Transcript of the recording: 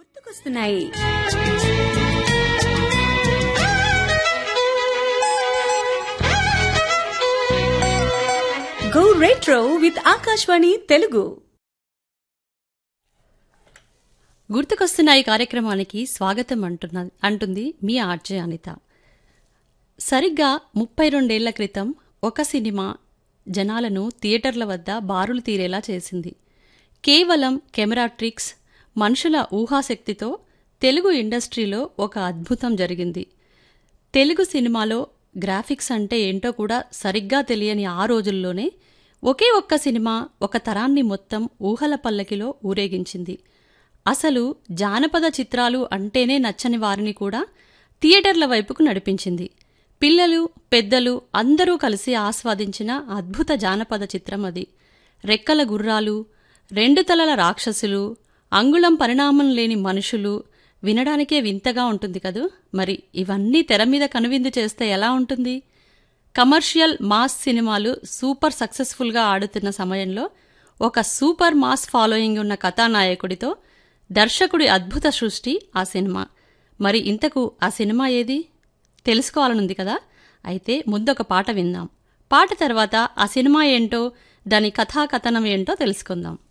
గుర్తుకొస్తున్నాయి go retro with Akashvani Telugu గుర్తుకొస్తున్న ఈ కార్యక్రమానికి స్వాగతం అంటున్న అంటుంది మీ ఆర్జే అనిత సరిగ్గా ముప్పై రెండేళ్ల క్రితం ఒక సినిమా జనాలను థియేటర్ల వద్ద బారులు తీరేలా చేసింది కేవలం కెమెరా ట్రిక్స్ మనుషుల ఊహాశక్తితో తెలుగు ఇండస్ట్రీలో ఒక అద్భుతం జరిగింది తెలుగు సినిమాలో గ్రాఫిక్స్ అంటే ఏంటో కూడా సరిగ్గా తెలియని ఆ రోజుల్లోనే ఒకే ఒక్క సినిమా ఒక తరాన్ని మొత్తం ఊహల పల్లకిలో ఊరేగించింది అసలు జానపద చిత్రాలు అంటేనే నచ్చని వారిని కూడా థియేటర్ల వైపుకు నడిపించింది పిల్లలు పెద్దలు అందరూ కలిసి ఆస్వాదించిన అద్భుత జానపద చిత్రం అది రెక్కల గుర్రాలు రెండు తలల రాక్షసులు అంగుళం పరిణామం లేని మనుషులు వినడానికే వింతగా ఉంటుంది కదూ మరి ఇవన్నీ తెర మీద కనువిందు చేస్తే ఎలా ఉంటుంది కమర్షియల్ మాస్ సినిమాలు సూపర్ సక్సెస్ఫుల్గా ఆడుతున్న సమయంలో ఒక సూపర్ మాస్ ఫాలోయింగ్ ఉన్న కథానాయకుడితో దర్శకుడి అద్భుత సృష్టి ఆ సినిమా మరి ఇంతకు ఆ సినిమా ఏది తెలుసుకోవాలనుంది కదా అయితే ముందొక పాట విందాం పాట తర్వాత ఆ సినిమా ఏంటో దాని కథాకథనం ఏంటో తెలుసుకుందాం